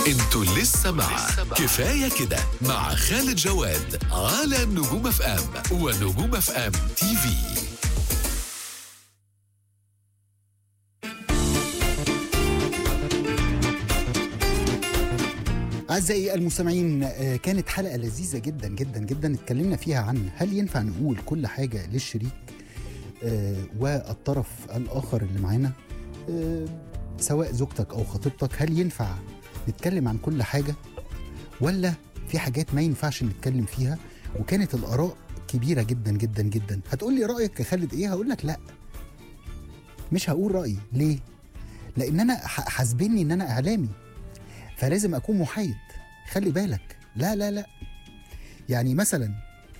انتوا لسه مع كفاية كده مع خالد جواد على نجوم اف ام ونجوم اف ام تي في أعزائي المستمعين آه، كانت حلقة لذيذة جدا جدا جدا اتكلمنا فيها عن هل ينفع نقول كل حاجة للشريك آه، والطرف الآخر اللي معانا آه، سواء زوجتك أو خطيبتك هل ينفع نتكلم عن كل حاجة ولا في حاجات ما ينفعش نتكلم فيها وكانت الآراء كبيرة جدا جدا جدا هتقول لي رأيك يا خالد إيه هقول لك لا مش هقول رأيي ليه لأن أنا ح- حاسبني إن أنا إعلامي فلازم اكون محايد خلي بالك لا لا لا يعني مثلا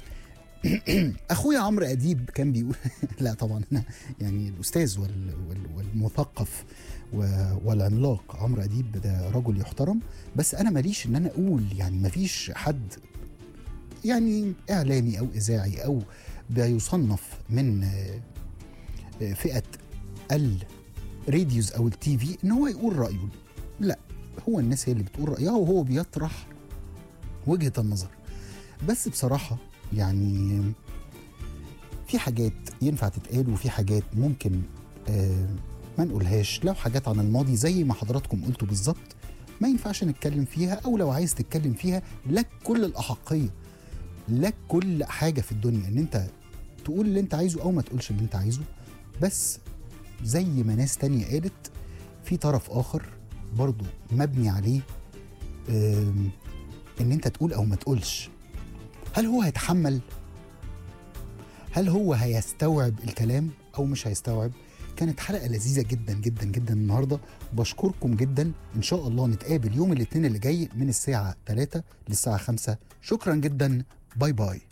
اخويا عمرو اديب كان بيقول لا طبعا انا يعني الاستاذ وال وال والمثقف و- والعملاق عمرو اديب ده رجل يحترم بس انا ماليش ان انا اقول يعني مفيش حد يعني اعلامي او اذاعي او بيصنف من آه، آه، فئه الراديوز او التي في ان هو يقول رايه لا هو الناس هي اللي بتقول رأيها وهو بيطرح وجهة النظر بس بصراحة يعني في حاجات ينفع تتقال وفي حاجات ممكن آه ما نقولهاش لو حاجات عن الماضي زي ما حضراتكم قلتوا بالظبط ما ينفعش نتكلم فيها او لو عايز تتكلم فيها لك كل الاحقيه لك كل حاجه في الدنيا ان انت تقول اللي انت عايزه او ما تقولش اللي انت عايزه بس زي ما ناس تانية قالت في طرف اخر برضو مبني عليه آم، ان انت تقول او ما تقولش هل هو هيتحمل هل هو هيستوعب الكلام او مش هيستوعب كانت حلقه لذيذه جدا جدا جدا النهارده بشكركم جدا ان شاء الله نتقابل يوم الاثنين اللي جاي من الساعه 3 للساعه 5 شكرا جدا باي باي